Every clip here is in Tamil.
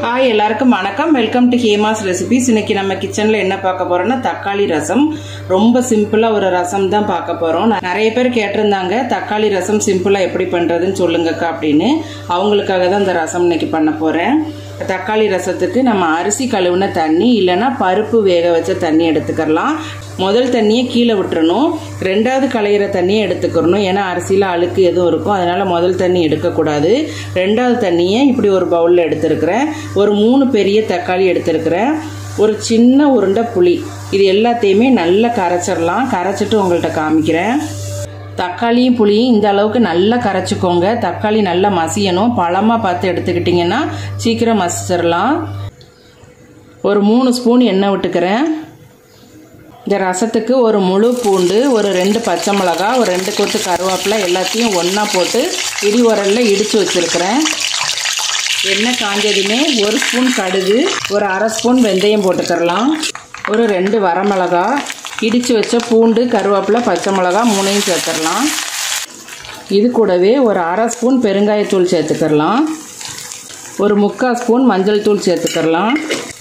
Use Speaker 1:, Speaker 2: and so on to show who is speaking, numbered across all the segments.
Speaker 1: ஹாய் எல்லாருக்கும் வணக்கம் வெல்கம் டு ஹேமாஸ் ரெசிபிஸ் இன்னைக்கு நம்ம கிச்சனில் என்ன பார்க்க போறோம்னா தக்காளி ரசம் ரொம்ப சிம்பிளாக ஒரு ரசம் தான் பார்க்க போகிறோம் நிறைய பேர் கேட்டிருந்தாங்க தக்காளி ரசம் சிம்பிளாக எப்படி பண்ணுறதுன்னு சொல்லுங்கக்கா அப்படின்னு அவங்களுக்காக தான் இந்த ரசம் இன்னைக்கு பண்ண போகிறேன் தக்காளி ரசத்துக்கு நம்ம அரிசி கழுவுன தண்ணி இல்லைன்னா பருப்பு வேக வச்ச தண்ணி எடுத்துக்கலாம் முதல் தண்ணியை கீழே விட்டுறணும் ரெண்டாவது களையிற தண்ணியை எடுத்துக்கிறணும் ஏன்னா அரிசியில் அழுக்கு எதுவும் இருக்கும் அதனால முதல் தண்ணி எடுக்கக்கூடாது ரெண்டாவது தண்ணியை இப்படி ஒரு பவுலில் எடுத்துருக்கிறேன் ஒரு மூணு பெரிய தக்காளி எடுத்துருக்கிறேன் ஒரு சின்ன உருண்டை புளி இது எல்லாத்தையுமே நல்லா கரைச்சிடலாம் கரைச்சிட்டு உங்கள்கிட்ட காமிக்கிறேன் தக்காளியும் புளியும் இந்த அளவுக்கு நல்லா கரைச்சிக்கோங்க தக்காளி நல்லா மசியணும் பழமாக பார்த்து எடுத்துக்கிட்டிங்கன்னா சீக்கிரம் மசிச்சிடலாம் ஒரு மூணு ஸ்பூன் எண்ணெய் விட்டுக்கிறேன் இந்த ரசத்துக்கு ஒரு முழு பூண்டு ஒரு ரெண்டு பச்சை மிளகா ஒரு ரெண்டு கொத்து கருவேப்பிலை எல்லாத்தையும் ஒன்றா போட்டு இடி உரலில் இடித்து வச்சுருக்கிறேன் எண்ணெய் காஞ்சதுமே ஒரு ஸ்பூன் கடுகு ஒரு அரை ஸ்பூன் வெந்தயம் போட்டுக்கிறலாம் ஒரு ரெண்டு வரமிளகா இடித்து வச்ச பூண்டு கருவேப்பிலை பச்சை மிளகா மூணையும் சேர்த்துடலாம் இது கூடவே ஒரு அரை ஸ்பூன் பெருங்காயத்தூள் சேர்த்துக்கிறலாம் ஒரு முக்கால் ஸ்பூன் மஞ்சள் தூள் சேர்த்துக்கிறலாம்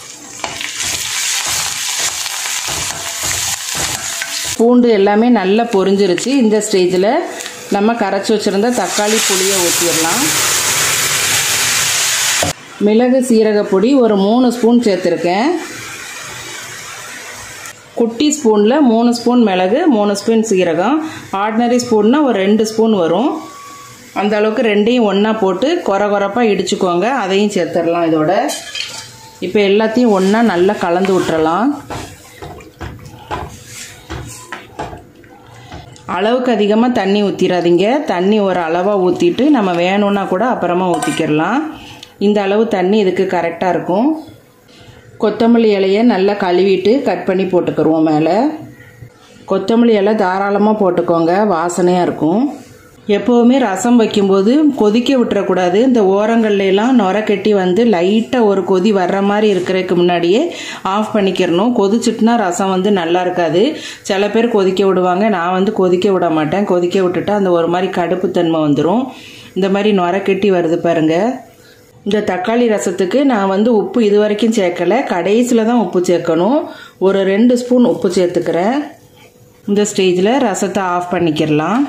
Speaker 1: பூண்டு எல்லாமே நல்லா பொரிஞ்சிருச்சு இந்த ஸ்டேஜில் நம்ம கரைச்சி வச்சுருந்த தக்காளி புளியை ஊற்றிடலாம் மிளகு சீரகப்பொடி ஒரு மூணு ஸ்பூன் சேர்த்துருக்கேன் குட்டி ஸ்பூனில் மூணு ஸ்பூன் மிளகு மூணு ஸ்பூன் சீரகம் ஆர்டினரி ஸ்பூன்னா ஒரு ரெண்டு ஸ்பூன் வரும் அந்த அளவுக்கு ரெண்டையும் ஒன்றா போட்டு குறை குறைப்பாக இடிச்சுக்கோங்க அதையும் சேர்த்துடலாம் இதோட இப்போ எல்லாத்தையும் ஒன்றா நல்லா கலந்து விட்டுறலாம் அளவுக்கு அதிகமாக தண்ணி ஊற்றிடாதீங்க தண்ணி ஒரு அளவாக ஊற்றிட்டு நம்ம வேணும்னா கூட அப்புறமா ஊற்றிக்கிடலாம் இந்த அளவு தண்ணி இதுக்கு கரெக்டாக இருக்கும் கொத்தமல்லி இலையை நல்லா கழுவிட்டு கட் பண்ணி போட்டுக்கிடுவோம் மேலே கொத்தமல்லி இலை தாராளமாக போட்டுக்கோங்க வாசனையாக இருக்கும் எப்போவுமே ரசம் வைக்கும்போது கொதிக்க விட்டுறக்கூடாது இந்த ஓரங்கள்லாம் நுர கட்டி வந்து லைட்டாக ஒரு கொதி வர்ற மாதிரி இருக்கிறதுக்கு முன்னாடியே ஆஃப் பண்ணிக்கிறணும் கொதிச்சுட்டுனா ரசம் வந்து நல்லா இருக்காது சில பேர் கொதிக்க விடுவாங்க நான் வந்து கொதிக்க விட மாட்டேன் கொதிக்க விட்டுட்டா அந்த ஒரு மாதிரி கடுப்பு தன்மை வந்துடும் இந்த மாதிரி நுர கட்டி வருது பாருங்கள் இந்த தக்காளி ரசத்துக்கு நான் வந்து உப்பு இது வரைக்கும் சேர்க்கலை கடைசியில் தான் உப்பு சேர்க்கணும் ஒரு ரெண்டு ஸ்பூன் உப்பு சேர்த்துக்கிறேன் இந்த ஸ்டேஜில் ரசத்தை ஆஃப் பண்ணிக்கிடலாம்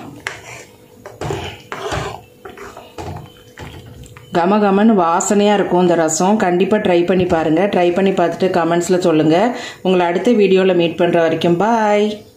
Speaker 1: கம கமன்னு வாசனையாக இருக்கும் இந்த ரசம் கண்டிப்பாக ட்ரை பண்ணி பாருங்கள் ட்ரை பண்ணி பார்த்துட்டு கமெண்ட்ஸில் சொல்லுங்கள் உங்களை அடுத்த வீடியோவில் மீட் பண்ணுற வரைக்கும் பாய்